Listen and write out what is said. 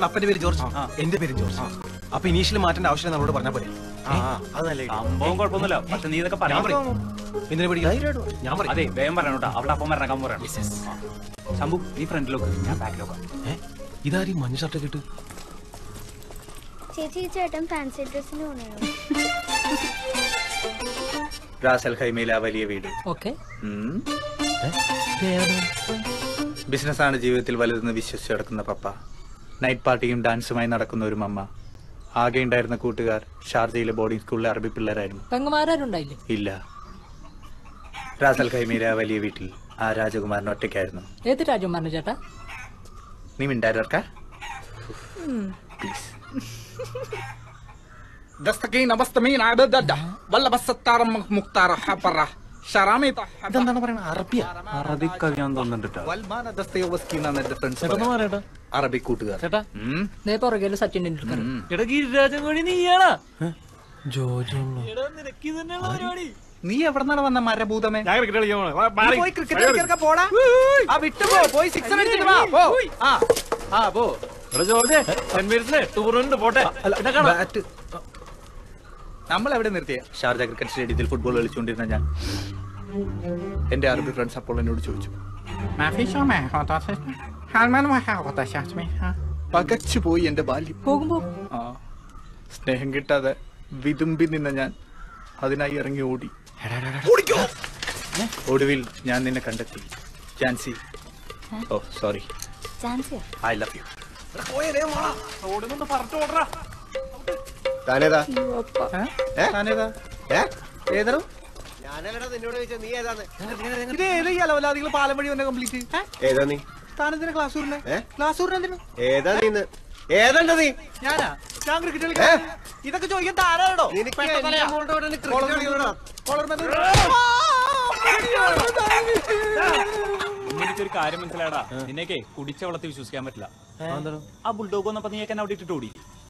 അപ്പന്റെ പേര് ജോർജ് എന്റെ പേര് ജോർജ് അപ്പൊ ഇനീഷ്യൽ മാറ്റേണ്ട ആവശ്യം നമ്മളോട് പറഞ്ഞാൽ പോലെ അത് നല്ല idea. സംഭവം കുഴപ്പമൊന്നുമില്ല പക്ഷെ നീ ഇതൊക്കെ പറയാൻ പറയും എന്തിനെ പഠിക്കാം ഞാൻ പറയും അതെ വേഗം പറയണം കേട്ടോ അവിടെ അപ്പം വരണം കമ്പ് പറയണം ശംഭു നീ ഫ്രണ്ടിലോക്ക് ഞാൻ ബാക്കിലോക്കാം ഏ? ഇതാരീ മഞ്ഞ ഷർട്ട് കിട്ടു ചേച്ചി ഈ ചേട്ടൻ ഫാൻസി ഡ്രസ്സിന് പോണോ റാസൽ ഹൈമയിലെ ആ വലിയ വീട് ഓക്കെ ഉം. ബിസിനസ്സാണ് ജീവിതത്തിൽ വലുതെന്ന് വിശ്വസിച്ച് നടക്കുന്ന പപ്പ നൈറ്റ് പാർട്ടിയും ഡാൻസുമായി നടക്കുന്ന ഒരു മമ്മ ആകെ ഉണ്ടായിരുന്ന കൂട്ടുകാർ ഷാർജയിലെ ബോർഡിംഗ് സ്കൂളിലെ അറബി പിള്ളേരായിരുന്നു പെങ്ങന്മാരുണ്ടായില്ലേ ഇല്ല റാസൽ ഖൈമയിലെ ആ വലിയ വീട്ടിൽ ആ രാജകുമാരൻ ഒറ്റയ്ക്കായിരുന്നു ഏത് രാജകുമാരൻ ചേട്ടാ നീ മിണ്ടായിരുക്ക دستقين بستمين عدد ولا بس الطار مختار حبرة شرامي ഇതെന്താണ് പറയുന്നത് അറബിയാ അറബി കവിയാന്ന് തോന്നുന്നുണ്ട് വൽമാന ദസ്തയോവസ്കി എന്നാണ് എന്റെ ഫ്രണ്ട്സ് അറബി കൂട്ടുകാർ ചേട്ടാ ഉം. ദേ പുറകില് സച്ചിൻ ടെണ്ടുൽക്കർ ഉം. എടാ ഗിരിരാജൻ കോഴി നീയാണാ ജോജോ നിനക്ക് തന്നെ പരിപാടി നീ എവിടെ നിന്നാണ് വന്ന മരഭൂതമേ ഞാൻ ക്രിക്കറ്റ് കളിക്കാൻ പോണേ. വാ, മാറി. പോയി ക്രിക്കറ്റ് കളിക്കാൻ പോടാ ആ വിട്ടു പോ പോയി സിക്സ് അടിച്ചിട്ട് വാ പോ ആ ആ പോ എടാ ജോർജ് സെന്റ് മേരീസിലെ ടൂർണമെന്റ് പോട്ടെ പിന്നെ കാണാം ബാറ്റ് നമ്മൾ എവിടെ നിർത്തിയ ഷാർജ ക്രിക്കറ്റ് സ്റ്റേഡിയത്തിൽ ഫുട്ബോൾ കളിച്ചുകൊണ്ടിരുന്ന ഞാൻ എന്റെ അറബി ഫ്രണ്ട്സ് അപ്പോൾ എന്നോട് ചോദിച്ചു ما في شو ما هو تصير حال ما ما هو تصير ها പകച്ചു പോയി എന്റെ ബാല്യം പോകുമ്പോ ആ സ്നേഹം കിട്ടാതെ വിതുമ്പി നിന്ന ഞാൻ അതിനായി ഇറങ്ങി ഓടി ഒടുവിൽ ഞാൻ നിന്നെ കണ്ടെത്തി ജാൻസി ഓ സോറി ചാൻസിയാ ഐ ലവ് യു ഓടുന്നുണ്ട് പറഞ്ഞു ഓടറാ താനേതാ ഏ താനേതാ ഏ ഏതോ ഞാനല്ലടാ നിന്നോട് ചോദിച്ചത് നീ ഏതാന്ന് ഇത് ഏത് ഈ അലവലാദികൾ പാലം വഴി വന്നെ കംപ്ലീറ്റ് ഏതാ നീ താനെന്തിനാ ക്ലാസ് ഊരിനെ ഏ? ക്ലാസ് ഊരിനെ എന്തിനു ഏതാ നീന്ന് ഏതാണ്ട നീ ഞാനാ ഞാൻ ക്രിക്കറ്റ് കളിക്കാൻ ഇതൊക്കെ ചോദിക്കാൻ താരാടോ നിനക്ക് എന്റെ മോളുടെ കൂടെ ഒന്ന് cricket കളിക്കണോടാ. എനിക്കൊരു കാര്യം മനസ്സിലായടാ നിന്നേക്കേ കുടിച്ച വെള്ളത്തിൽ വിശ്വസിക്കാൻ പറ്റില്ല ആ ബുൾഡോഗ് വന്നപ്പോ നീയൊക്കെ എന്നെ അവിടെ ഇട്ടിട്ട് ഓടി